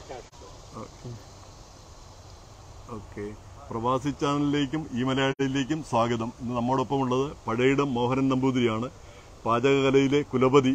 Okay പ്രവാസി ചാനലിലേക്കും ഈ മലയാളിയിലേക്കും സ്വാഗതം ഇന്ന് നമ്മോടൊപ്പം ഉള്ളത് പഴയിടം മോഹനൻ നമ്പൂതിരിയാണ് പാചകകലയിലെ കുലപതി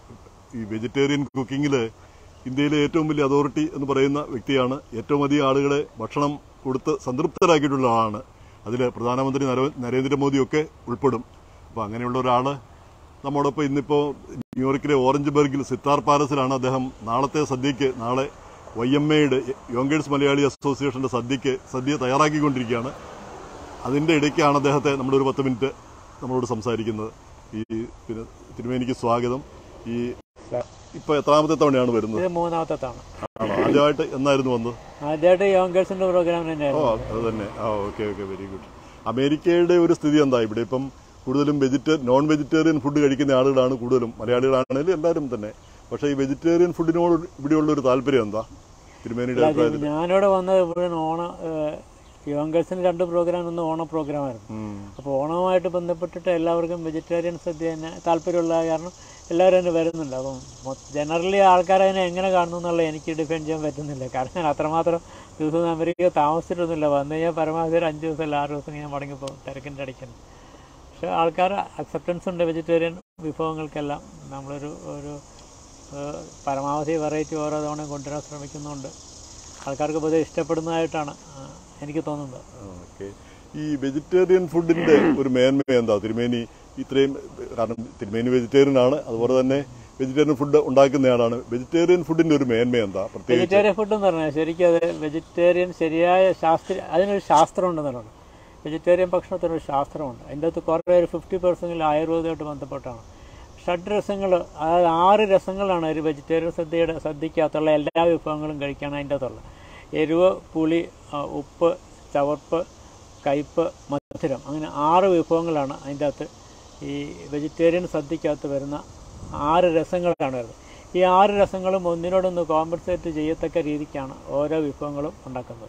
ഈ വെജിറ്റേറിയൻ കുക്കിങ്ങിൽ ഇന്ത്യയിലെ ഏറ്റവും വലിയ അതോറിറ്റി എന്ന് പറയുന്ന വ്യക്തിയാണ് ഏറ്റവും അധികം ആളുകളെ ഭക്ഷണം കൊടുത്ത് സംതൃപ്തരാക്കിയിട്ടുള്ള ആളാണ് അതിൽ പ്രധാനമന്ത്രി നര- നരേന്ദ്രമോദിയൊക്കെ ഉൾപ്പെടും അപ്പോൾ അങ്ങനെയുള്ള ഒരാൾ നമ്മോടൊപ്പം ഇന്നിപ്പോൾ ന്യൂയോർക്കിലെ ഓറഞ്ച് ബർഗിൽ സിത്താർ പാലസിലാണ് അദ്ദേഹം നാളത്തെ സദ്യയ്ക്ക് നാളെ വൈ എം എയുടെ യോങ്കേഴ്സ് മലയാളി അസോസിയേഷന്റെ സദ്യയ്ക്ക് സദ്യ തയ്യാറാക്കിക്കൊണ്ടിരിക്കുകയാണ് അതിന്റെ ഇടയ്ക്കാണ് അദ്ദേഹത്തെ നമ്മളൊരു പത്ത് മിനിറ്റ് നമ്മളോട് സംസാരിക്കുന്നത് ഈ പിന്നെ തിരുമേനിക്ക് സ്വാഗതം ഈ ഇപ്പൊ എത്രാമത്തെ തവണയാണ് വരുന്നത് ഇത് മൂന്നാമത്തെ തവണ ആണോ ആദ്യമായിട്ട് എന്നായിരുന്നു വന്നത് ആദ്യമായിട്ട് യോങ്കേഴ്സിന്റെ പ്രോഗ്രാം ഓ തന്നെയായിരുന്നു അത് തന്നെ ആ ഓക്കെ ഓക്കെ വെരി ഗുഡ് അമേരിക്കയുടെ ഒരു സ്ഥിതി എന്താ ഇവിടെ ഇപ്പം കൂടുതലും വെജിറ്റേ നോൺ വെജിറ്റേറിയൻ ഫുഡ് കഴിക്കുന്ന ആളുകളാണ് കൂടുതലും മലയാളികളാണെങ്കിലും എല്ലാവരും തന്നെ പക്ഷേ ഈ വെജിറ്റേറിയൻ ഫുഡിനോട് ഇവിടെയുള്ള ഒരു താല്പര്യം എന്താ തിരുമേനിയുടെ അഭിപ്രായത്തിൽ ഞാനിവിടെ വന്നത് ഇവിടെ ഓണ യോങ്കേഴ്സിന് രണ്ട് പ്രോഗ്രാം ഒന്ന് ഓണ പ്രോഗ്രാമായിരുന്നു ഉം. അപ്പോൾ ഓണവുമായിട്ട് ബന്ധപ്പെട്ടിട്ട് എല്ലാവർക്കും വെജിറ്റേറിയൻ സദ്യ തന്നെ താല്പര്യമുള്ള കാരണം എല്ലാവരും തന്നെ വരുന്നുണ്ട് അപ്പം ജനറലി ആൾക്കാർ അതിനെ എങ്ങനെ കാണുന്നു എന്നുള്ള എനിക്ക് ഡിഫൈൻ ചെയ്യാൻ പറ്റുന്നില്ല കാരണം ഞാൻ അത്രമാത്രം ദിവസം അമേരിക്ക താമസിച്ചിട്ടൊന്നുമില്ല വന്നു കഴിഞ്ഞാൽ പരമാവധി ഒരു അഞ്ച് ദിവസം അല്ല ആറ് ദിവസം ഞാൻ മടങ്ങിപ്പോകും തിരക്കിൻ്റെ അടിക്കുന്നു പക്ഷേ ആൾക്കാർ അക്സെപ്റ്റൻസ് ഉണ്ട് വെജിറ്റേറിയൻ വിഭവങ്ങൾക്കെല്ലാം നമ്മളൊരു ഒരു ഏഹ്, പരമാവധി വെറൈറ്റി ഓരോ തവണ കൊണ്ടുവരാൻ ശ്രമിക്കുന്നുണ്ട് ആൾക്കാർക്ക് പൊതുവെ ഇഷ്ടപ്പെടുന്നതായിട്ടാണ് ആ, എനിക്ക് തോന്നുന്നത് ഓക്കെ ഈ വെജിറ്റേറിയൻ ഫുഡിന്റെ ഒരു മേന്മ എന്താ തിരുമേനി ഇത്രയും കാരണം തിരുമേനി വെജിറ്റേറിയൻ ആണ് അതുപോലെ തന്നെ വെജിറ്റേറിയൻ ഫുഡ് ഉണ്ടാക്കുന്നയാളാണ് വെജിറ്റേറിയൻ ഫുഡിന്റെ ഒരു മേന്മ എന്താ പ്രത്യേകിച്ച് വെജിറ്റേറിയൻ ഫുഡ് എന്ന് പറഞ്ഞാൽ ശരിക്കും അത് വെജിറ്റേറിയൻ ശരിയായ ശാസ്ത്രീയ അതിനൊരു ശാസ്ത്രം ഉണ്ടെന്നുള്ളത് വെജിറ്റേറിയൻ ഭക്ഷണത്തിനൊരു ശാസ്ത്രമുണ്ട് അതിൻ്റെ അകത്ത് കുറേ ഒരു ഫിഫ്റ്റി പെർസെൻറ്റിൽ ആയുർവേദമായിട്ട് ബന്ധപ്പെട്ടാണ് ഷഡ് രസങ്ങൾ അതായത് ആറ് രസങ്ങളാണ് ഒരു വെജിറ്റേറിയൻ സദ്യയുടെ സദ്യക്കകത്തുള്ള എല്ലാ വിഭവങ്ങളും കഴിക്കുകയാണ് അതിൻ്റെ അകത്തുള്ളത് എരിവ് പുളി ആ, ഉപ്പ് ചവർപ്പ് കയ്പ്പ് മധുരം അങ്ങനെ ആറ് വിഭവങ്ങളാണ് അതിൻ്റെ അകത്ത് ഈ വെജിറ്റേറിയൻ സദ്യക്കകത്ത് വരുന്ന ആറ് രസങ്ങളാണ് വരുന്നത് ഈ ആറ് രസങ്ങളും ഒന്നിനോടൊന്ന് കോമ്പൻസേറ്റ് ചെയ്യത്തക്ക രീതിക്കാണ് ഓരോ വിഭവങ്ങളും ഉണ്ടാക്കുന്നത്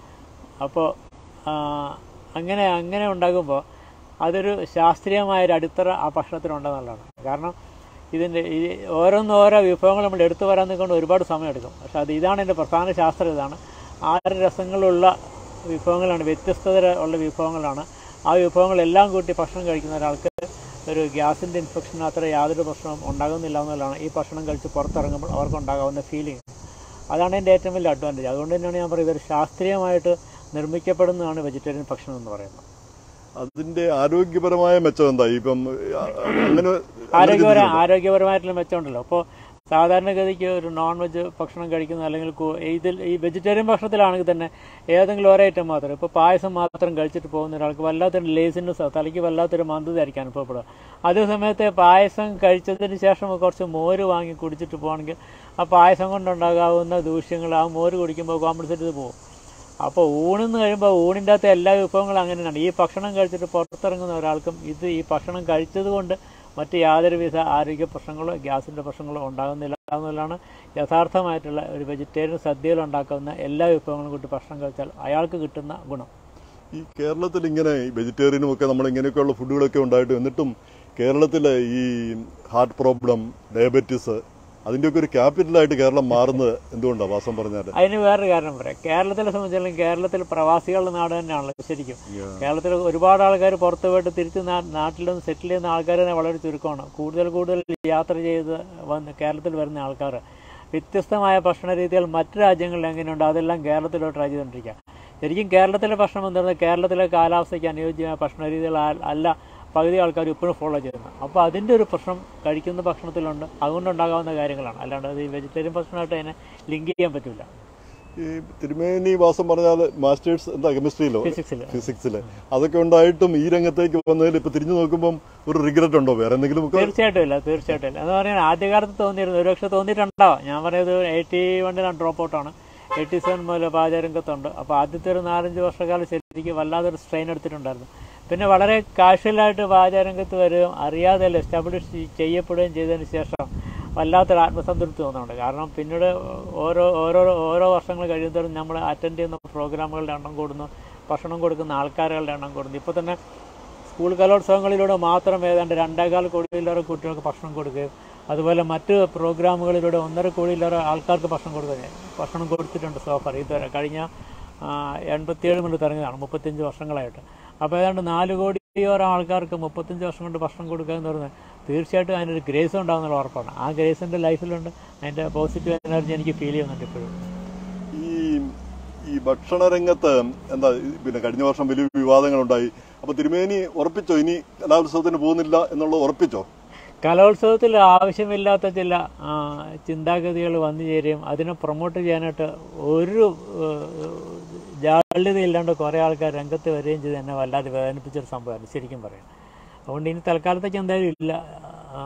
അപ്പോൾ അങ്ങനെ അങ്ങനെ ഉണ്ടാകുമ്പോൾ അതൊരു ശാസ്ത്രീയമായ ഒരു അടിത്തറ ആ ഭക്ഷണത്തിനുണ്ടെന്നുള്ളതാണ് കാരണം ഇതിൻ്റെ ഈ ഓരോന്ന് ഓരോ വിഭവങ്ങൾ നമ്മൾ എടുത്തു വരാൻ നിൽക്കൊണ്ട് ഒരുപാട് സമയമെടുക്കും പക്ഷേ അത് ഇതാണ് എൻ്റെ പ്രധാന ശാസ്ത്രം ഇതാണ് ആറ് രസങ്ങളുള്ള വിഭവങ്ങളാണ് വ്യത്യസ്തത ഉള്ള വിഭവങ്ങളാണ് ആ വിഭവങ്ങളെല്ലാം കൂട്ടി ഭക്ഷണം കഴിക്കുന്ന ഒരാൾക്ക് ഒരു ഗ്യാസിൻ്റെ ഇൻഫെക്ഷൻ അത്ര യാതൊരു പ്രശ്നവും ഉണ്ടാകുന്നില്ല എന്നുള്ളതാണ് ഈ ഭക്ഷണം കഴിച്ച് പുറത്തിറങ്ങുമ്പോൾ അവർക്ക് ഉണ്ടാകാവുന്ന ഫീലിംഗ് അതാണ് എൻ്റെ ഏറ്റവും വലിയ അഡ്വാൻറ്റേജ് അതുകൊണ്ട് തന്നെയാണ് ഞാൻ പറയുന്നത് ഒരു ശാസ്ത്രീയമായിട്ട് നിർമ്മിക്കപ്പെടുന്നതാണ് വെജിറ്റേറിയൻ ഭക്ഷണം എന്ന് പറയുന്നത് അതിന്റെ ആരോഗ്യപരമായ മെച്ചം എന്താ ഇപ്പം ആ, അങ്ങനെ ആരോഗ്യപര ആരോഗ്യപരമായിട്ടുള്ള മെച്ചമുണ്ടല്ലോ അപ്പോൾ സാധാരണഗതിക്ക് ഒരു നോൺ വെജ് ഭക്ഷണം കഴിക്കുന്ന അല്ലെങ്കിൽ കു- ഇതിൽ ഈ വെജിറ്റേറിയൻ ഭക്ഷണത്തിലാണെങ്കിൽ തന്നെ ഏതെങ്കിലും ഒരേ ഐറ്റം മാത്രം ഇപ്പോൾ പായസം മാത്രം കഴിച്ചിട്ട് പോകുന്ന ഒരാൾക്ക് വല്ലാത്തൊരു ലേസിനെസ് തലയ്ക്ക് വല്ലാത്തൊരു മന്ദതയായിരിക്കും അനുഭവപ്പെടുക അതേ സമയത്ത് പായസം കഴിച്ചതിന് ശേഷം കുറച്ച് മോര് വാങ്ങി കുടിച്ചിട്ട് പോകുകയാണെങ്കിൽ ആ പായസം കൊണ്ടുണ്ടാകാവുന്ന ദൂഷ്യങ്ങൾ ആ മോര് കുടിക്കുമ്പോൾ കോമ്പൻസേറ്റ് ചെയ്ത് പോകും അപ്പോൾ ഊണെന്ന് കഴിയുമ്പോൾ ഊണിൻ്റെ അകത്ത് എല്ലാ വിഭവങ്ങളും അങ്ങനെയാണ് ഈ ഭക്ഷണം കഴിച്ചിട്ട് പുറത്തിറങ്ങുന്ന ഒരാൾക്കും ഇത് ഈ ഭക്ഷണം കഴിച്ചത് കൊണ്ട് മറ്റ് യാതൊരുവിധ ആരോഗ്യ പ്രശ്നങ്ങളോ ഗ്യാസിൻ്റെ പ്രശ്നങ്ങളോ ഉണ്ടാകുന്നില്ല എന്നുള്ളതാണ് യഥാർത്ഥമായിട്ടുള്ള ഒരു വെജിറ്റേറിയൻ സദ്യയിൽ ഉണ്ടാക്കുന്ന എല്ലാ വിഭവങ്ങളും കൂട്ടി ഭക്ഷണം കഴിച്ചാൽ അയാൾക്ക് കിട്ടുന്ന ഗുണം ഈ കേരളത്തിൽ ഇങ്ങനെ വെജിറ്റേറിയനും ഒക്കെ നമ്മൾ ഇങ്ങനെയൊക്കെയുള്ള ഫുഡുകളൊക്കെ ഉണ്ടായിട്ട് എന്നിട്ടും കേരളത്തിലെ ഈ ഹാർട്ട് പ്രോബ്ലം ഡയബറ്റീസ് അതിന്റെയൊക്കെ ഒരു ക്യാപിറ്റലായിട്ട് കേരളം മാറുന്നത് എന്തുകൊണ്ടാണ് വാസം പറഞ്ഞാൽ അതിന് വേറൊരു കാരണം പറയാം കേരളത്തിലെ സംബന്ധിച്ചിടത്തോളം കേരളത്തിൽ പ്രവാസികളുടെ നാട് തന്നെയാണല്ലോ ശരിക്കും കേരളത്തിൽ ഒരുപാട് ആൾക്കാർ പുറത്ത് പോയിട്ട് തിരിച്ച് നാ- നാട്ടിൽ നിന്ന് സെറ്റിൽ ചെയ്യുന്ന ആൾക്കാർ തന്നെ വളരെ ചുരുക്കമാണ് കൂടുതൽ കൂടുതൽ യാത്ര ചെയ്ത് വന്ന് കേരളത്തിൽ വരുന്ന ആൾക്കാർ വ്യത്യസ്തമായ ഭക്ഷണ രീതികൾ മറ്റു രാജ്യങ്ങളിൽ എങ്ങനെയുണ്ട് അതെല്ലാം കേരളത്തിലോട്ട് ട്രൈ ചെയ്തുകൊണ്ടിരിക്കുക ശരിക്കും കേരളത്തിലെ ഭക്ഷണം എന്ന് പറയുന്നത് കേരളത്തിലെ കാലാവസ്ഥയ്ക്ക് അനുയോജ്യമായ ഭക്ഷണ രീതികൾ ആ- അല്ല പകുതി ആൾക്കാർ ഇപ്പോഴും ഫോളോ ചെയ്യുന്നത് അപ്പോൾ അതിൻ്റെ ഒരു പ്രശ്നം കഴിക്കുന്ന ഭക്ഷണത്തിലുണ്ട് അതുകൊണ്ടുണ്ടാകാവുന്ന കാര്യങ്ങളാണ് അല്ലാണ്ട് അത് ഈ വെജിറ്റേറിയൻ ഭക്ഷണമായിട്ട് അതിനെ ലിങ്ക് ചെയ്യാൻ പറ്റില്ല ഈ തിരുമേനി വാസം പറഞ്ഞാൽ മാസ്റ്റേഴ്സ് എന്താ കെമിസ്ട്രിയിലോ ഫിസിക്സിൽ ഫിസിക്സില് അതൊക്കെ ഉണ്ടായിട്ടും ഈ രംഗത്തേക്ക് വന്നതിൽ ഇപ്പൊ തിരിഞ്ഞു നോക്കുമ്പോൾ ഒരു റിഗ്രറ്റ് ഉണ്ടോ വേറെ എന്തെങ്കിലും ഒക്കെ തീർച്ചയായിട്ടും ഇല്ല തീർച്ചയായിട്ടും ഇല്ല എന്ന് പറഞ്ഞാൽ ആദ്യകാലത്ത് തോന്നിയിരുന്നു ഒരുപക്ഷെ തോന്നിയിട്ടുണ്ടാവാം ഞാൻ പറയുന്നത് എയ്റ്റി വണ്ണിലാണ് ഡ്രോപ്പ് ഔട്ടാണ് എയ്റ്റി സെവൻ മുതൽ പാചകരംഗത്തുണ്ട് അപ്പോൾ ആദ്യത്തെ ഒരു നാലഞ്ച് വർഷക്കാലം ശരിക്കും വല്ലാതൊരു സ്ട്രെയിൻ എടുത്തിട്ടുണ്ടായിരുന്നു പിന്നെ വളരെ കാഷ്വലായിട്ട് പാചകരംഗത്ത് വരികയും അറിയാതെ എസ്റ്റാബ്ലിഷ് ചെയ്യപ്പെടുകയും ചെയ്തതിന് ശേഷം വല്ലാത്തൊരു ആത്മസംതൃപ്തി തോന്നുന്നുണ്ട് കാരണം പിന്നീട് ഓരോ ഓരോ ഓരോ വർഷങ്ങൾ കഴിയുന്നതോറും നമ്മൾ അറ്റൻഡ് ചെയ്യുന്ന പ്രോഗ്രാമുകളുടെ എണ്ണം കൂടുന്നു ഭക്ഷണം കൊടുക്കുന്ന ആൾക്കാരുകളുടെ എണ്ണം കൂടുന്നു ഇപ്പോൾ തന്നെ സ്കൂൾ കലോത്സവങ്ങളിലൂടെ മാത്രം ഏതാണ്ട് രണ്ടേകാൽ കോടിയിലേറെ കുട്ടികൾക്ക് ഭക്ഷണം കൊടുക്കുകയും അതുപോലെ മറ്റ് പ്രോഗ്രാമുകളിലൂടെ ഒന്നര കോടിയിലേറെ ആൾക്കാർക്ക് ഭക്ഷണം കൊടുക്കുന്നത് ഭക്ഷണം കൊടുത്തിട്ടുണ്ട് സോഫർ ഇതുവരെ കഴിഞ്ഞ ആ, എൺപത്തിയേഴ് മുതൽ തുടങ്ങിയതാണ് മുപ്പത്തഞ്ച് വർഷങ്ങളായിട്ട് അപ്പോൾ ഏതാണ്ട് നാല് കോടിയോരം ആൾക്കാർക്ക് മുപ്പത്തഞ്ച് വർഷം കൊണ്ട് ഭക്ഷണം കൊടുക്കുക എന്ന് പറയുന്നത് തീർച്ചയായിട്ടും അതിനൊരു ഗ്രേസ് ഉണ്ടാകുന്നുള്ള ഉറപ്പാണ് ആ ഗ്രേസിൻ്റെ ലൈഫിലുണ്ട് അതിൻ്റെ പോസിറ്റീവ് എനർജി എനിക്ക് ഫീൽ ചെയ്യുന്നുണ്ട് ഇപ്പോഴും ഈ ഈ ഭക്ഷണ രംഗത്ത് എന്താ ഈ പിന്നെ കഴിഞ്ഞ വർഷം വലിയ വിവാദങ്ങളുണ്ടായി അപ്പൊ തിരുമേനി ഉറപ്പിച്ചോ ഇനി കലോത്സവത്തിന് പോകുന്നില്ല എന്നുള്ളത് ഉറപ്പിച്ചോ കലോത്സവത്തിൽ ആവശ്യമില്ലാത്ത ചില ആ, ചിന്താഗതികൾ വന്നു ചേരുകയും അതിനെ പ്രൊമോട്ട് ചെയ്യാനായിട്ട് ഒരു ഏഹ്, ജാള്യതയില്ലാണ്ട് കുറേ ആൾക്കാർ രംഗത്ത് വരികയും ചെയ്ത് എന്നെ വല്ലാതെ വേദനിപ്പിച്ചൊരു സംഭവമാണ് ശരിക്കും പറയാം അതുകൊണ്ട് ഇനി തൽക്കാലത്തേക്ക് എന്തായാലും ഇല്ല ആ,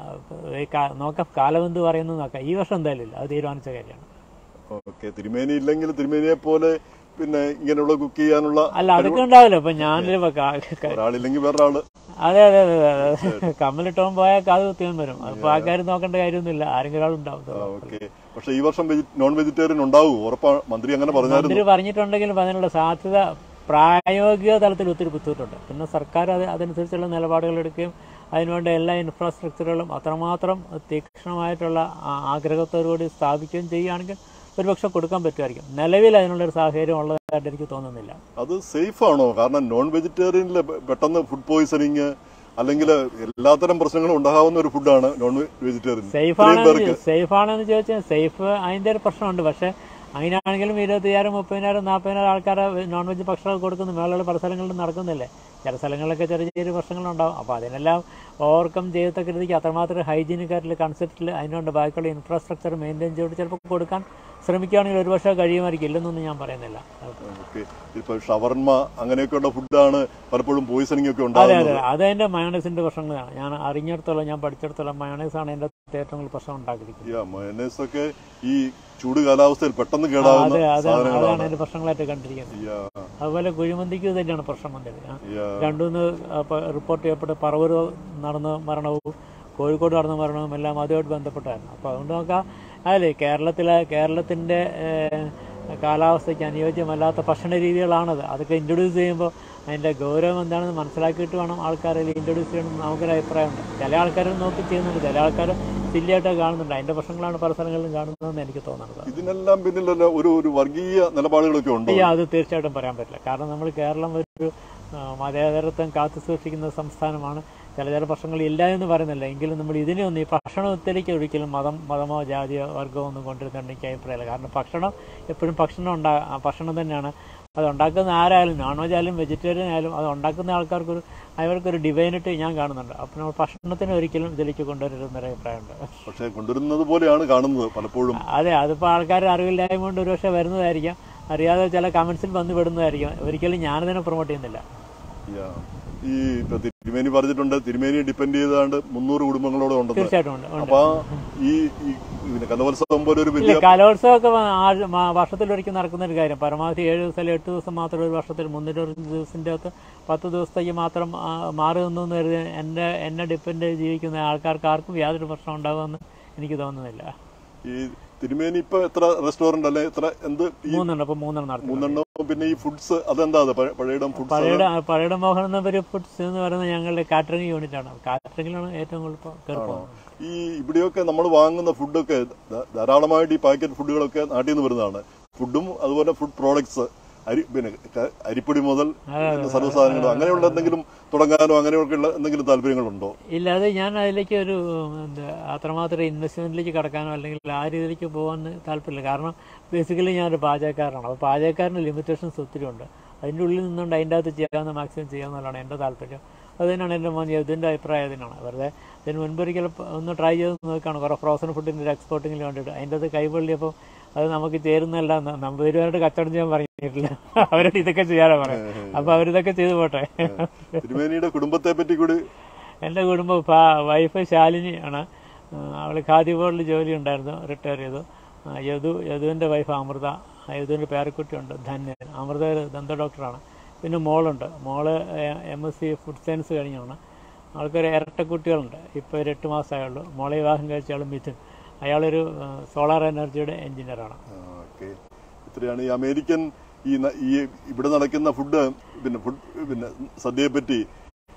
ഈ കാ- നോക്കാം കാലം എന്ത് പറയുന്നു നോക്കാം ഈ വർഷം എന്തായാലും ഇല്ല അത് തീരുമാനിച്ച കാര്യമാണ് ഓക്കെ തിരുമേനി ഇല്ലെങ്കിൽ തിരുമേനിയെ പോലെ പിന്നെ ഇങ്ങനെയുള്ള കുക്ക് ചെയ്യാനുള്ള അല്ല അതൊക്കെ ഉണ്ടാവില്ല ഇപ്പം ഞാനൊരു ഒരാളില്ലെങ്കിൽ വേറൊരാള് അതെ അതെ അതെ അതെ കമ്മലിട്ടവൻ പോയാൽ കാത് കുത്തിയവൻ വരും അപ്പോൾ ആ കാര്യം നോക്കേണ്ട കാര്യമൊന്നുമില്ല ആരെങ്കിലും ഒരാളുണ്ടാവും ഓക്കെ പക്ഷെ ഈ വർഷം വെജി നോൺ വെജിറ്റേറിയൻ ഉണ്ടാവും ഉറപ്പാ മന്ത്രി അങ്ങനെ പറഞ്ഞായിരുന്നു മന്ത്രി പറഞ്ഞിട്ടുണ്ടെങ്കിലും അതിനുള്ള സാധ്യത പ്രായോഗിക തലത്തിൽ ഒത്തിരി ബുദ്ധിമുട്ടുണ്ട് പിന്നെ സർക്കാർ അത് അതനുസരിച്ചുള്ള നിലപാടുകൾ എടുക്കുകയും അതിനുവേണ്ട എല്ലാ ഇൻഫ്രാസ്ട്രക്ചറുകളും അത്രമാത്രം തീക്ഷ്ണമായിട്ടുള്ള ആ- ആഗ്രഹത്തോടുകൂടി സ്ഥാപിക്കുകയും ചെയ്യുകയാണെങ്കിൽ ഒരുപക്ഷെ കൊടുക്കാൻ പറ്റുമായിരിക്കും നിലവിൽ അതിനുള്ളൊരു സാഹചര്യം ഉള്ളതായിട്ട് എനിക്ക് തോന്നുന്നില്ല അത് സേഫ് ആണോ കാരണം നോൺ വെജിറ്റേറിയനിൽ പെട്ടെന്ന് ഫുഡ് പോയിസണിങ് അല്ലെങ്കിൽ എല്ലാത്തരം പ്രശ്നങ്ങളും ഉണ്ടാകാവുന്ന ഒരു ഫുഡാണ് നോൺ വെജിറ്റേറിയൻ സേഫ് ഇത്രയും ആണെന്ന് പേർക്ക് സേഫ് ആണെന്ന് ചോദിച്ചാൽ സേഫ് അതിൻ്റെ ഒരു പ്രശ്നമുണ്ട് പക്ഷേ അതിനാണെങ്കിലും ഇരുപത്തിയായിരം മുപ്പതിനായിരം നാൽപ്പതിനായിരം ആൾക്കാരെ നോൺ വെജ് ഭക്ഷണം കൊടുക്കുന്നു മേളകൾ പല സ്ഥലങ്ങളിലും നടക്കുന്നില്ലേ ചില സ്ഥലങ്ങളിലൊക്കെ ചെറിയ ചെറിയ പ്രശ്നങ്ങളുണ്ടാവും അപ്പോൾ അതിനെല്ലാം ഓവർകം ചെയ്യത്തക്ക രീതിക്ക് അത്രമാത്രം ഹൈജീനിക് ആയിട്ടുള്ള കൺസെപ്റ്റിൽ അതിനുണ്ട് ബാക്കിയുള്ള ഇൻഫ്രാസ്ട്രക്ചർ മെയിൻറ്റെയിൻ ചെയ്തിട്ട് ചിലപ്പോൾ കൊടുക്കാൻ ശ്രമിക്കുകയാണെങ്കിൽ ഒരുപക്ഷെ കഴിയുമായിരിക്കും ഇല്ലെന്നൊന്നും ഞാൻ പറയുന്നില്ല ഓക്കെ ഇപ്പൊ ഷവർമ അങ്ങനെയൊക്കെയുള്ള ഫുഡാണ് പലപ്പോഴും പോയിസണിങ് ഒക്കെ അതെ ഉണ്ടാകുന്നത് അതെ അതെൻ്റെ മയോണൈസിൻ്റെ പ്രശ്നങ്ങളാണ് ഞാൻ അറിഞ്ഞിടത്തോളം ഞാൻ പഠിച്ചിടത്തോളം മയോണൈസാണ് എൻ്റെ ഏറ്റവും കൂടുതൽ പ്രശ്നം ഉണ്ടാക്കിയിരിക്കുന്നത് യാ മയനേസ് ഒക്കെ ഈ ചൂട് കാലാവസ്ഥയിൽ പെട്ടെന്ന് കേടാവുന്ന അതെ അതാണ് അതാണ് സാധനങ്ങളാണ് അതിന്റെ പ്രശ്നങ്ങളായിട്ട് കണ്ടിരിക്കുന്നത് യാ അതുപോലെ കുഴിമന്തിക്ക് ഇത് തന്നെയാണ് പ്രശ്നം വന്നത് ആ. യാ രണ്ടുമൂന്ന് അപ്പൊ റിപ്പോർട്ട് ചെയ്യപ്പെട്ട പറവൂർ നടന്ന മരണവും കോഴിക്കോട് നടന്ന മരണവും എല്ലാം അതുമായിട്ട് ബന്ധപ്പെട്ടായിരുന്നു അപ്പോൾ അതുകൊണ്ട് നോക്കാം അതല്ലേ കേരളത്തിലെ കേരളത്തിൻ്റെ കാലാവസ്ഥയ്ക്ക് അനുയോജ്യമല്ലാത്ത ഭക്ഷണ രീതികളാണത് അതൊക്കെ ഇൻട്രൊഡ്യൂസ് ചെയ്യുമ്പോൾ അതിൻ്റെ ഗൗരവം എന്താണെന്ന് മനസ്സിലാക്കിയിട്ട് വേണം ആൾക്കാരിൽ ഇൻട്രൊഡ്യൂസ് ചെയ്യണം നമുക്കൊരു അഭിപ്രായമുണ്ട് ചില ആൾക്കാർ നോക്കി ചെയ്യുന്നുണ്ട് ചില ആൾക്കാർ സില്ലിയായിട്ട് കാണുന്നുണ്ട് അതിൻ്റെ പ്രശ്നങ്ങളാണ് പല സ്ഥലങ്ങളിലും കാണുന്നതെന്ന് എനിക്ക് തോന്നുന്നത് ഇതിനെല്ലാം പിന്നിലല്ല ഒരു ഒരു വർഗീയ നിലപാടുകളൊക്കെ ഉണ്ടോ അയ്യോ അത് തീർച്ചയായിട്ടും പറയാൻ പറ്റില്ല കാരണം നമ്മൾ കേരളം ഒരു ആ, മതേതരത്വം കാത്തു സൂക്ഷിക്കുന്ന സംസ്ഥാനമാണ് ചില ചില പ്രശ്നങ്ങൾ ഇല്ല എന്ന് പറയുന്നില്ല എങ്കിലും നമ്മൾ ഇതിനെ ഒന്നും ഈ ഭക്ഷണത്തിലേക്ക് ഒരിക്കലും മതം മതമോ ജാതിയോ വർഗമോ ഒന്നും കൊണ്ടുവരുന്നുണ്ട് എനിക്ക് അഭിപ്രായമില്ല കാരണം ഭക്ഷണം എപ്പോഴും ഭക്ഷണം ഉണ്ടാ ആ ഭക്ഷണം തന്നെയാണ് അത് ഉണ്ടാക്കുന്ന ആരായാലും നോൺ വെജ് ആയാലും വെജിറ്റേറിയൻ ആയാലും അത് ഉണ്ടാക്കുന്ന ആൾക്കാർക്കൊരു അവർക്കൊരു ഡിവൈനിറ്റി ഞാൻ കാണുന്നുണ്ട് അപ്പോൾ നമ്മൾ ഭക്ഷണത്തിന് ഒരിക്കലും ഇതിലേക്ക് കൊണ്ടുവരരുതെന്നൊരു അഭിപ്രായമുണ്ട് പക്ഷെ കൊണ്ടുവരുന്നത് പോലെയാണ് കാണുന്നത് പലപ്പോഴും അതെ അതിപ്പോൾ ആൾക്കാർ അറിവില്ലായ്മ കൊണ്ട് ഒരുപക്ഷെ വരുന്നതായിരിക്കാം അറിയാതെ ചില കമൻസിൽ വന്ന് വിടുന്നതായിരിക്കും ഒരിക്കലും ഞാനതിനെ പ്രൊമോട്ട് ചെയ്യുന്നില്ല യാ. ഈ ഇപ്പൊ തിരുമേനി പറഞ്ഞിട്ടുണ്ട് തിരുമേനി ഡിപ്പെൻഡ് ചെയ്താണ്ട് മുന്നൂറ് കുടുംബങ്ങളോടെ ഉണ്ടെന്ന് തീർച്ചയായിട്ടും ഉണ്ട് ഉണ്ട് അപ്പൊ ഈ ഈ പിന്നെ കലോത്സവം പോലെ ഒരു ഇല്ല വലിയ കലോത്സവമൊക്കെ ആഴ്- മാ- വർഷത്തിലൊരിക്കൽ നടക്കുന്ന ഒരു കാര്യം പരമാവധി ഏഴ് ദിവസം അല്ലെങ്കിൽ എട്ട് ദിവസം മാത്രം ഒരു വർഷത്തിൽ മുന്നൂറ് ദിവസത്തിൻ്റെ അകത്ത് പത്ത് ദിവസത്തേക്ക് മാത്രം ആ, മാറി നിന്നു എന്ന് കരുതി എൻ്റെ എന്നെ ഡിപ്പെൻഡ് ജീവിക്കുന്ന ആൾക്കാർക്ക് ആർക്കും യാതൊരു പ്രശ്നം ഉണ്ടാകുമെന്ന് എനിക്ക് തോന്നുന്നില്ല ഈ തിരുമേനി ഇപ്പൊ എത്ര റെസ്റ്റോറന്റ് അല്ലെ എത്ര എന്ത് ഈ മൂന്നെണ്ണം അപ്പോൾ മൂന്നെണ്ണം നടത്തി മൂന്നെണ്ണം പിന്നെ ഈ ഫുഡ്സ് അതെന്താ അത് പഴ- പഴയടം ഫുഡ്സ് പഴയുടെ പഴയുടെ മോഹൻ എന്നൊരു ഫുഡ്സ് എന്ന് പറയുന്നത് ഞങ്ങളുടെ കാറ്ററിംഗ് യൂണിറ്റാണ് കാറ്ററിംഗിലാണ് ഏറ്റവും കൂടുതൽ കയറി പോകുന്നത് ഈ ഇവിടെയൊക്കെ നമ്മൾ വാങ്ങുന്ന ഫുഡൊക്കെ ധ- ധാരാളമായിട്ട് ഈ പാക്കറ്റ് ഫുഡുകളൊക്കെ നാട്ടിൽ നിന്ന് വരുന്നതാണ് ഫുഡും അതുപോലെ ഫുഡ് പ്രോഡക്ട്സ് അരി പിന്നെ ക- അരിപ്പൊടി മുതൽ സർവ്വസാധനങ്ങളും അങ്ങനെയുള്ള എന്തെങ്കിലും തുടങ്ങാനോ അങ്ങനെയൊക്കെയുള്ള എന്തെങ്കിലും താല്പര്യങ്ങളുണ്ടോ ഇല്ല അത് ഞാൻ അതിലേക്ക് ഒരു ഉം, എന്താ അത്രമാത്രം ഇൻവെസ്റ്റ്മെന്റിലേക്ക് കടക്കാനോ അല്ലെങ്കിൽ ആ രീതിയിലേക്ക് പോകാൻ താല്പര്യമില്ല കാരണം ബേസിക്കലി ഞാനൊരു പാചകക്കാരനാണ് അപ്പോൾ പാചകക്കാരന് ലിമിറ്റേഷൻസ് ഒത്തിരി ഉണ്ട് അതിൻ്റെ ഉള്ളിൽ നിന്നുകൊണ്ട് അതിൻ്റെ അകത്ത് ചെയ്യാവുന്ന മാക്സിമം ചെയ്യാവുന്നതാണ് എൻ്റെ താല്പര്യം അത് തന്നെയാണ് എൻ്റെ മോൻ ഇതിൻ്റെ അഭിപ്രായം അതിനാണ് വെറുതെ ഇതിന് മുൻപൊരിക്കൽ ഒന്ന് ട്രൈ ചെയ്ത് നോക്കുകയാണ് കുറേ ഫ്രോസൺ ഫുഡിൻ്റെ ഒരു എക്സ്പോർട്ടിങ്ങിന് വേണ്ടിയിട്ട് അതിൻ്റെ അത് കൈവള്ളിയപ്പോൾ അത് നമുക്ക് ചേരുന്നല്ല നമ്പൂതിരിമാരുടെ കച്ചവടം ചെയ്യാൻ പറഞ്ഞിട്ടില്ല അവരോട് ഇതൊക്കെ ചെയ്യാനാണ് പറയാം അപ്പോൾ അവരിതൊക്കെ ചെയ്തു പോട്ടെ തിരുമേനിയുടെ കുടുംബത്തെ പറ്റി കൂടി എൻ്റെ കുടുംബം ഫാ- വൈഫ് ശാലിനി ആണ് അവൾ ഖാദി ബോർഡിൽ ജോലി ഉണ്ടായിരുന്നു റിട്ടയർ ചെയ്തു ആ, യദു യദുവിൻ്റെ വൈഫ് അമൃത ആ, യദുവിൻ്റെ പേരക്കുട്ടിയുണ്ട് ധന്യൻ അമൃത ഒരു ദന്ത ഡോക്ടറാണ് പിന്നെ മോളുണ്ട് മോള് M S C food science കഴിഞ്ഞാണ് ആൾക്കൊരു ഇരട്ടക്കുട്ടികളുണ്ട് ഇപ്പോൾ ഒരു എട്ട് മാസമായുള്ളൂ മോളെ വിവാഹം കഴിച്ച ആൾ മിഥുൻ അയാളൊരു സോളാർ എനർജിയുടെ എഞ്ചിനീയറാണ് ഓക്കെ ഇത്രയാണ് ഈ അമേരിക്കൻ ഈ ന- ഈ ഇവിടെ നടക്കുന്ന ഫുഡ് പിന്നെ ഫുഡ് പിന്നെ സദ്യയെ പറ്റി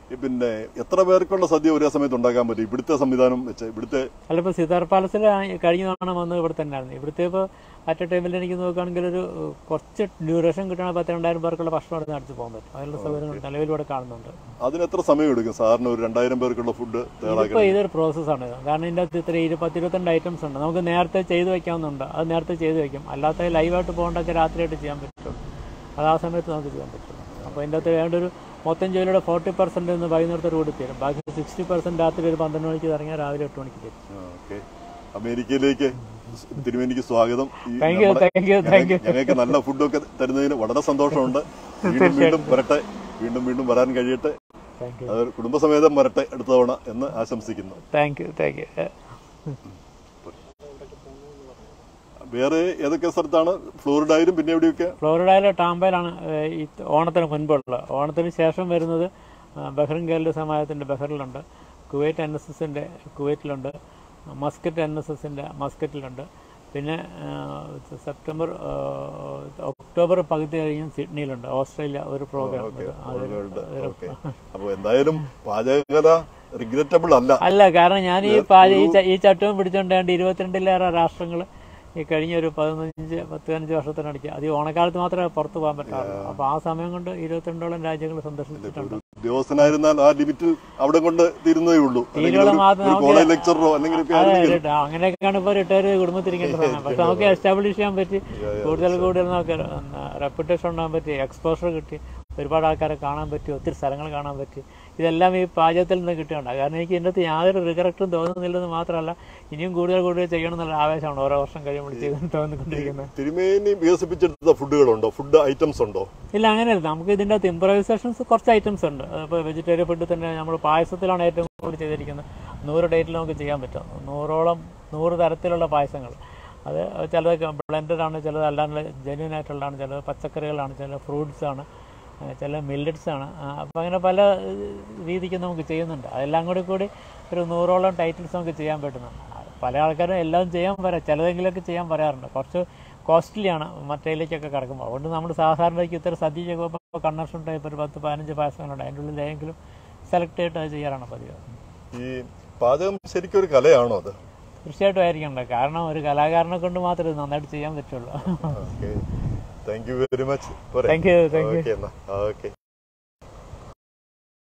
ഈ പിന്നെ എത്ര പേർക്കുള്ള സദ്യ ഒരേ സമയത്ത് ഉണ്ടാക്കാൻ പറ്റും ഇവിടുത്തെ സംവിധാനം വെച്ച് ഇവിടുത്തെ അല്ല ഇപ്പോൾ സിതാർ പാലസിൽ കഴിഞ്ഞ തവണ വന്നത് ഇവിടെ തന്നെയായിരുന്നു ഇവിടുത്തെ ഇപ്പോൾ അറ്റ് എ ടൈമിൽ എനിക്ക് നോക്കുകയാണെങ്കിൽ ഒരു ഏഹ്, കുറച്ച് ഡ്യൂറേഷൻ കിട്ടണ പത്ത് രണ്ടായിരം പേർക്കുള്ള ഭക്ഷണം അവിടെ നടത്തി പോകാൻ പറ്റും അതിനുള്ള സൗകര്യങ്ങൾ നിലവിൽ ഇവിടെ കാണുന്നുണ്ട് അതിന് എത്ര സമയം എടുക്കും സാറിന് ഒരു രണ്ടായിരം പേർക്കുള്ള ഫുഡ് ഇതിപ്പോൾ തയ്യാറാക്കാൻ ഇതൊരു പ്രോസസ്സാണ് ഇത് കാരണം ഇതിൻ്റെ അകത്ത് ഇത്ര ഇരു പത്ത് ഇരുപത്തിരണ്ട് ഐറ്റംസ് ഉണ്ട് നമുക്ക് നേരത്തെ ചെയ്ത് വെക്കാവുന്നുണ്ട് അത് നേരത്തെ ചെയ്ത് വെക്കും അല്ലാത്ത ലൈവായിട്ട് പോകേണ്ടൊക്കെ രാത്രിയായിട്ട് ചെയ്യാൻ പറ്റുള്ളൂ അത് ആ സമയത്ത് നമുക്ക് ചെയ്യാൻ പറ്റുള്ളൂ അപ്പോൾ ഇതിൻ്റെ അകത്ത് വേണ്ട ഒരു മൊത്തം ജോലിയുടെ ഫോർട്ടി പെർസെൻറ്റ് ഇന്ന് വൈകുന്നേരത്തോട് കൂടി തരും ബാക്കി സിക്സ്റ്റി പെർസെൻറ്റ് രാത്രി ഒരു പന്ത്രണ്ട് മണിക്ക് ഇറങ്ങിയാൽ രാവിലെ എട്ട് മണിക്ക് തരും ഓക്കെ അമേരിക്കയിലേക്ക് തിരുമേനിക്ക് സ്വാഗതം ഈ താങ്ക് യു നമ്മുടെ- താങ്ക് യു താങ്ക് യു ഞങ്ങൾക്ക് ഞങ്ങൾക്ക് നല്ല ഫുഡൊക്കെ തരുന്നതിന് വളരെ സന്തോഷമുണ്ട് വീണ്ടും വീണ്ടും വരട്ടെ വീണ്ടും വീണ്ടും വരാൻ കഴിയട്ടെ താങ്ക് യു അത് കുടുംബസമേതം വരട്ടെ അടുത്ത തവണ എന്ന് ആശംസിക്കുന്നു താങ്ക് യു താങ്ക് യു വേറെ ഏതൊക്കെ സ്ഥലത്താണ് ഫ്ലോറിഡയിലും പിന്നെ എവിടെയൊക്കെ ഫ്ലോറിഡയിലെ ടാമ്പയിലാണ് ഏഹ്, ഈ ഓണത്തിന് മുൻപുള്ളത് ഓണത്തിന് ശേഷം വരുന്നത് ആ, ബഹ്റിൻ ഗേലിൻ്റെ സമാജത്തിൻ്റെ ബഹ്റിലുണ്ട് കുവൈറ്റ് എൻ എസ് എസിൻ്റെ കുവൈറ്റിലുണ്ട് മസ്കറ്റ് എൻ എസ് എസിൻ്റെ മസ്കറ്റിലുണ്ട് പിന്നെ ആ, സെപ്റ്റംബർ ആ, ഒക്ടോബർ പകുതി കഴിഞ്ഞ് സിഡ്നിയിലുണ്ട് ഓസ്ട്രേലിയ ഒരു പ്രോഗ്രാം ഓക്കെ അപ്പൊ എന്തായാലും പാചകകല റിഗ്രറ്റബിൾ അല്ല അല്ല കാരണം ഞാൻ ഈ പാച ഈ ച- ഈ ചട്ടവും പിടിച്ചോണ്ട് ഇരുപത്തിരണ്ടിലേറെ രാഷ്ട്രങ്ങൾ ഈ കഴിഞ്ഞ ഒരു പതിനഞ്ച് പതിനഞ്ച് വർഷത്തിനടിക്ക് അത് ഈ ഓണക്കാലത്ത് മാത്രമേ പുറത്തു പോകാൻ പറ്റാറുള്ളൂ അപ്പോൾ ആ സമയം കൊണ്ട് ഇരുപത്തിരണ്ടോളം രാജ്യങ്ങൾ സന്ദർശിച്ചിട്ടുണ്ട് ഒരു ഉദ്യോഗസ്ഥനായിരുന്നാൽ ആ ലിമിറ്റിൽ അവിടെ കൊണ്ട് തീരുന്നതേ ഉള്ളൂ അല്ലെങ്കിൽ തീരുവോളം ഒരു- മാത്രം ഒരു നമുക്ക് കോളേജ് ലെക്ചറോ അല്ലെങ്കിൽ ഒക്കെ അതെ ആയിരുന്നെങ്കിൽ കേട്ടോ അങ്ങനെയൊക്കെയാണ് ഇപ്പോൾ റിട്ടയർ ചെയ്ത് കുടുംബത്തിരിക്കേണ്ടതാണ് പക്ഷെ നമുക്ക് എസ്റ്റാബ്ലിഷ് ചെയ്യാൻ പറ്റി കൂടുതൽ കൂടുതൽ നമുക്ക് റെപ്യൂട്ടേഷൻ ഉണ്ടാകാൻ പറ്റി എക്സ്പോഷർ കിട്ടി ഒരുപാട് ആൾക്കാരെ കാണാൻ പറ്റി ഒത്തിരി സ്ഥലങ്ങൾ കാണാൻ പറ്റി ഇതെല്ലാം ഈ പാചകത്തിൽ നിന്ന് കിട്ടിയുണ്ട് കാരണം എനിക്ക് ഇതിൻ്റെ അകത്ത് യാതൊരു റിഗ്രറ്റും തോന്നുന്നില്ലെന്ന് മാത്രമല്ല ഇനിയും കൂടുതൽ കൂടുതൽ ചെയ്യണം എന്നുള്ള ആവേശമാണ് ഓരോ വർഷം കഴിയുമ്പോൾ ചെയ്ത് തോന്നിക്കൊണ്ടിരിക്കുന്നത് തിരുമേനി വികസിപ്പിച്ചെടുത്ത ഫുഡുകളുണ്ടോ ഫുഡ് ഐറ്റംസ് ഉണ്ടോ ഇല്ല അങ്ങനെയല്ല നമുക്ക് ഇതിൻ്റെ അകത്ത് ഇമ്പ്രവൈസേഷൻസ് കുറച്ച് ഐറ്റംസ് ഉണ്ട് ഇപ്പോൾ വെജിറ്റേറിയൻ ഫുഡ് തന്നെ നമ്മൾ പായസത്തിലാണ് ഏറ്റവും കൂടുതൽ ചെയ്തിരിക്കുന്നത് നൂറ് ഡേറ്റിൽ നമുക്ക് ചെയ്യാൻ പറ്റും നൂറോളം നൂറ് തരത്തിലുള്ള പായസങ്ങൾ അത് ചിലത് ബ്ലെൻഡഡ് ആണ് ചിലത് അല്ലാണ്ട് ജെന്യൂൻ ആയിട്ടുള്ളതാണ് ചിലത് പച്ചക്കറികളാണ് ചില ഫ്രൂട്ട്സ് ആണ് ആ, ചില മില്ലറ്റ്സ് ആണ് അപ്പോൾ അങ്ങനെ പല ഏഹ്, രീതിക്ക് നമുക്ക് ചെയ്യുന്നുണ്ട് അതെല്ലാം കൂടി കൂടി ഒരു നൂറോളം ടൈറ്റിൽസ് നമുക്ക് ചെയ്യാൻ പറ്റുന്നുണ്ട് ആ, പല ആൾക്കാരും എല്ലാം ചെയ്യാൻ പറയാം ചിലതെങ്കിലുമൊക്കെ ചെയ്യാൻ പറയാറുണ്ട് കുറച്ച് കോസ്റ്റ്ലിയാണ് മറ്റേതിലേക്കൊക്കെ കിടക്കുമ്പോൾ അതുകൊണ്ട് നമ്മൾ സാധാരണയ്ക്ക് ഇത്ര സദ്യയൊക്കെ ഇപ്പോൾ കണ്ണർഷൻ ടൈപ്പ് ഒരു പത്ത് പതിനഞ്ച് പായസങ്ങളുണ്ട് അതിൻ്റെ ഉള്ളിൽ ഏതെങ്കിലും സെലക്ട് ചെയ്തിട്ട് അത് ചെയ്യാറാണ് പതിവ് ഈ പാചകം ശരിക്കും ഒരു കലയാണോ അത് തീർച്ചയായിട്ടും ആയിരിക്കണ്ട കാരണം ഒരു കലാകാരനെ കൊണ്ട് മാത്രമേ ഇത് നന്നായിട്ട് ചെയ്യാൻ പറ്റുള്ളൂ okay thank you very much പോരെ thank you thank you okay എന്നാ ഓക്കെ